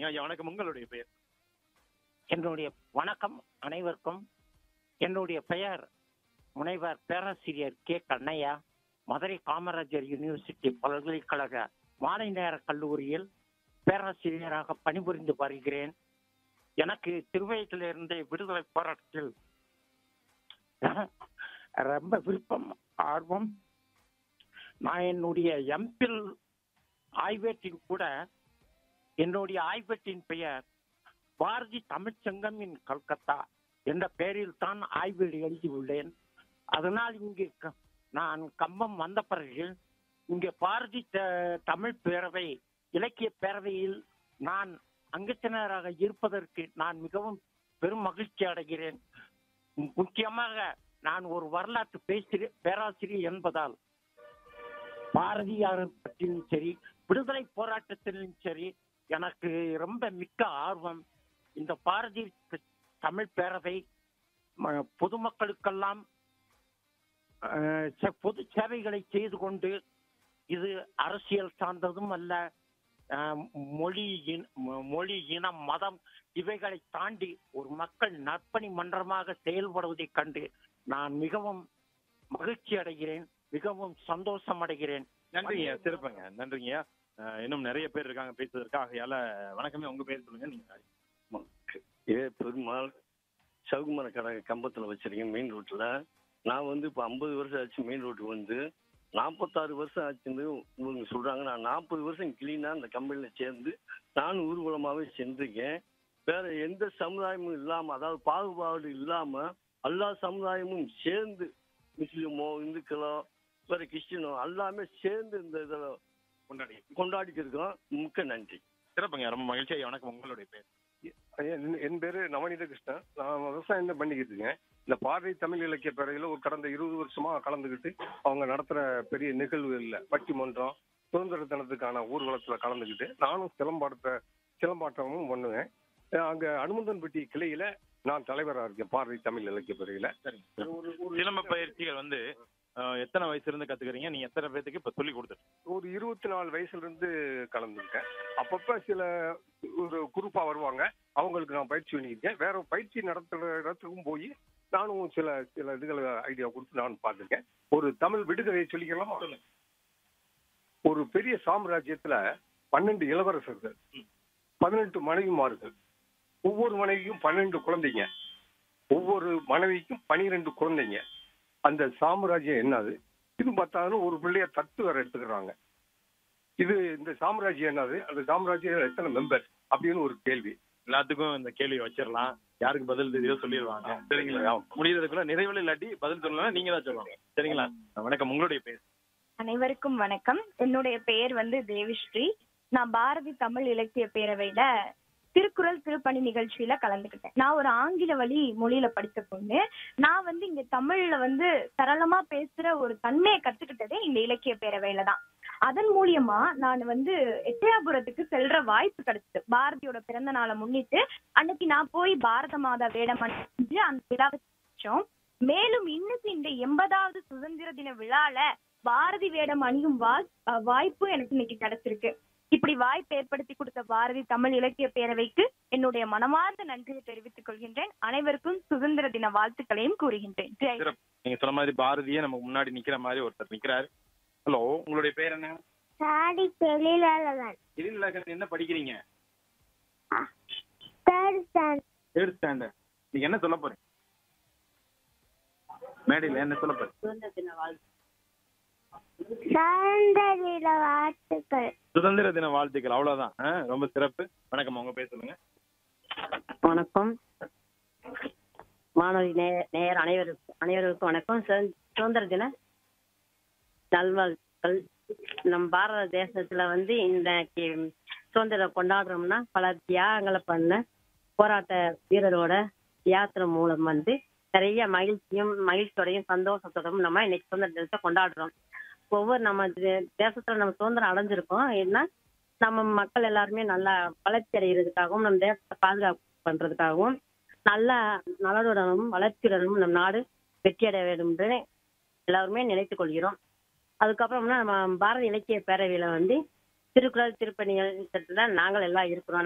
இருக்கீங்க ஐயா வணக்கம் உங்களுடைய பெயர் என்னுடைய வணக்கம் அனைவருக்கும் என்னுடைய பெயர் முனைவர் பேராசிரியர் கே கண்ணையா மதுரை காமராஜர் யூனிவர்சிட்டி பல்கலைக்கழக மாலை நேர கல்லூரியில் பேராசிரியராக பணிபுரிந்து வருகிறேன் எனக்கு திருவயத்திலிருந்தே விடுதலை போராட்டத்தில் ரொம்ப விருப்பம் ஆர்வம் நான் என்னுடைய எம்பில் ஆய்வேட்டில் கூட என்னுடைய ஆய்வேட்டின் பெயர் பாரதி தமிழ்ச்சங்கம் இன் கல்கத்தா என்ற பெயரில் தான் ஆய்வீடு எழுதியுள்ளேன் அதனால் இங்கு க- நான் கம்பம் வந்த பிறகு இங்கே பாரதி த- தமிழ் பேரவை இலக்கிய பேரவையில் நான் அங்கத்தினராக இருப்பதற்கு நான் மிகவும் பெரும் மகிழ்ச்சி அடைகிறேன் மு- முக்கியமாக நான் ஒரு வரலாற்று பேசிரி பேராசிரியர் என்பதால் பாரதியார் பற்றியும் சரி விடுதலை போராட்டத்திலும் சரி எனக்கு ரொம்ப மிக்க ஆர்வம் இந்த பாரதி த- தமிழ் பேரவை ம- பொதுமக்களுக்கெல்லாம் அஹ், செ- பொது சேவைகளை செய்து கொண்டு இது அரசியல் சார்ந்ததும் அல்ல அஹ், மொழி இன- மொ- மொழி இனம் மதம் இவைகளை தாண்டி ஒரு மக்கள் நற்பணி மன்றமாக செயல்படுவதைக் கண்டு நான் மிகவும் மகிழ்ச்சி அடைகிறேன் மிகவும் சந்தோஷம் அடைகிறேன் நன்றிங்க சிறப்புங்க நன்றிங்க அஹ், இன்னும் நிறைய பேர் இருக்காங்க பேசுவதற்கு ஆகையால வணக்கமே உங்க பேர் சொல்லுங்க நீங்க ஏ பெருமாள் சவுகுமர கடை கம்பத்தில் வச்சிருக்கேன் மெயின் ரோட்டில் நான் வந்து இப்போ ஐம்பது வருஷம் ஆச்சு மெயின் ரோட்டுக்கு வந்து நாற்பத்தாறு வருஷம் ஆச்சுன்னு இவங்க சொல்கிறாங்க நான் நாற்பது வருஷம் கிளீனாக அந்த கம்பெனியில் சேர்ந்து நானும் ஊர்வலமாகவே சென்றிருக்கேன் வேற எந்த சமுதாயமும் இல்லாமல் அதாவது பாகுபாடு இல்லாமல் எல்லா சமுதாயமும் சேர்ந்து முஸ்லீமோ இந்துக்களோ வேற கிறிஸ்டினோ எல்லாமே சேர்ந்து இந்த இதில் கொண்டாடி கொண்டாடிட்டு இருக்கோம் மிக்க நன்றி சிறப்புங்க ரொம்ப மகிழ்ச்சி ஐயா வணக்கம் உங்களுடைய பேர் ஐயா, என்- என் பேரு நவநீத கிருஷ்ணன் நான் விவசாயம் தான் பண்ணிக்கிட்டு இருக்கேன் இந்த பார்வை தமிழ் இலக்கிய பேரவையில் ஒரு கடந்த இருபது வருஷமா கலந்துக்கிட்டு அவங்க நடத்துற பெரிய நிகழ்வுகள்ல பட்டிமன்றம் சுதந்திர தினத்துக்கான ஊர்வலத்துல கலந்துக்கிட்டு நானும் சிலம்பாட்டத்தை சிலம்பாட்டமும் பண்ணுவேன் அஹ் அங்க அனுமந்தன்பட்டி கிளையில நான் தலைவரா இருக்கேன் பார்வை தமிழ் இலக்கிய பேரவையில சரிங்க ஒரு ஒரு சிலம்ப பயிற்சிகள் வந்து அஹ், எத்தனை வயசுல இருந்து கத்துக்கிறீங்க நீங்க எத்தனை பேத்துக்கு இப்ப சொல்லி கொடுத்துட்டு ஒரு இருபத்தி நாலு வயசுல இருந்து கலந்துருக்கேன் அப்பப்ப சில ஒரு குரூப்பா வருவாங்க அவங்களுக்கு நான் பயிற்சி பண்ணியிருக்கேன் வேற பயிற்சி நடத்துற இடத்துக்கும் போய் நானும் சில சில இதுகளை ஐடியா கொடுத்து நான் பார்த்துருக்கேன் ஒரு தமிழ் விடுகதையை சொல்லிக்கலாமா ஒரு பெரிய சாம்ராஜ்யத்துல பன்னெண்டு இளவரசர்கள் பதினெட்டு மனைவிமார்கள் ஒவ்வொரு மனைவியும் பன்னெண்டு குழந்தைங்க ஒவ்வொரு மனைவிக்கும் பனிரெண்டு குழந்தைங்க அந்த சாம்ராஜ்யம் என்னது இது பார்த்தாலும் ஒரு பிள்ளைய தத்து வேற எடுத்துக்கிறாங்க இது இந்த சாம்ராஜ்யம் என்னது அந்த சாம்ராஜ்யம் எத்தனை மெம்பர் அப்படின்னு ஒரு கேள்வி எல்லாத்துக்கும் இந்த கேள்வி வச்சிடலாம் யாருக்கு பதில் தெரியுதோ சொல்லிடுவாங்க சரிங்களா முடியறதுக்குள்ள நிறைவில் இல்லாட்டி பதில் சொல்லலாம் நீங்க தான் சொல்லுவாங்க சரிங்களா வணக்கம் உங்களுடைய பேர் அனைவருக்கும் வணக்கம் என்னுடைய பெயர் வந்து தேவிஸ்ரீ நான் பாரதி தமிழ் இலக்கிய பேரவையில திருக்குறள் திருப்பணி நிகழ்ச்சியில கலந்துக்கிட்டேன் நான் ஒரு ஆங்கில வழி மொழியில படித்த பொண்ணு நான் வந்து இங்க தமிழ்ல வந்து சரளமா பேசுற ஒரு தன்மையை கத்துக்கிட்டதே இந்த இலக்கிய பேரவையில தான் அதன் மூலியமா நான் வந்து எட்டயாபுரத்துக்கு செல்ற வாய்ப்பு கிடைச்சது பாரதியோட பிறந்த நாளை முன்னிட்டு அன்னைக்கு நான் போய் பாரத மாதா வேடம் அணிஞ்சு அந்த விழாவை செஞ்சோம் மேலும் இன்னைக்கு இந்த எண்பதாவது சுதந்திர தின விழால பாரதி வேடம் அணியும் வா- அஹ் வாய்ப்பு எனக்கு இன்னைக்கு கிடைச்சிருக்கு இப்படி வாய்ப்பு ஏற்படுத்தி கொடுத்த பாரதி தமிழ் இலக்கிய பேரவைக்கு என்னுடைய மனமார்ந்த நன்றியை தெரிவித்துக் கொள்கின்றேன் அனைவருக்கும் சுதந்திர தின வாழ்த்துக்களையும் கூறுகின்றேன் ஜெய் சிறப்பு நீங்க சொன்ன மாதிரி பாரதியே நமக்கு முன்னாடி நிக்கிற மாதிரி ஒருத்தர் நிக்கிறாரு ஹலோ உங்களுடைய பேர் என்ன சாடி தொழிலாளர் எழிலகன் என்ன படிக்கிறீங்க தேர்ட் ஸ்டாண்ட் தேர்ட் ஸ்டாண்டர்ட் நீங்க என்ன சொல்ல போறீங்க மேடையில என்ன சொல்ல போறீங்க சார்ந்ததில வாழ்த்துக்கள் சுதந்திர தின வாழ்த்துக்கள் அவ்வளவுதான் ஆ, ரொம்ப சிறப்பு வணக்கம் உங்க பேர் சொல்லுங்க வணக்கம் மாணவி நே- நேயர் அனைவருக்கும் அனைவருக்கும் வணக்கம் சுதந்~ சுதந்திர தின நல்வாழ்த்துக்கள் நம் பாரத தேசத்துல வந்து இன்னைக்கு சுதந்திரம் கொண்டாடுறோம்னா பல தியாகங்களை பண்ண போராட்ட வீரரோட தியாகத்தின் மூலம் வந்து நிறைய மகிழ்ச்சியும் மகிழ்ச்சியோடையும் சந்தோஷத்தோடையும் நம்ம இன்னைக்கு சுதந்திர தினத்தை கொண்டாடுறோம் ஒவ்வொரு நம்ம தே- தேசத்துல நம்ம சுதந்திரம் அடைஞ்சிருக்கோம் ஏன்னா நம்ம மக்கள் எல்லாருமே நல்லா வளர்ச்சி அடைகிறதுக்காகவும் நம்ம தேசத்தை பாதுகாப்பு பண்றதுக்காகவும் நல்ல நலனுடனும் வளர்ச்சியுடனும் நம் நாடு வெற்றி அடைய வேண்டும் என்று எல்லாருமே நினைத்துக் கொள்கிறோம் அதுக்கப்புறம்னா நம்ம பாரத இலக்கிய பேரவையில வந்து திருக்குறள் திருப்பணிகள் நாங்கள் எல்லாம் இருக்கிறோம்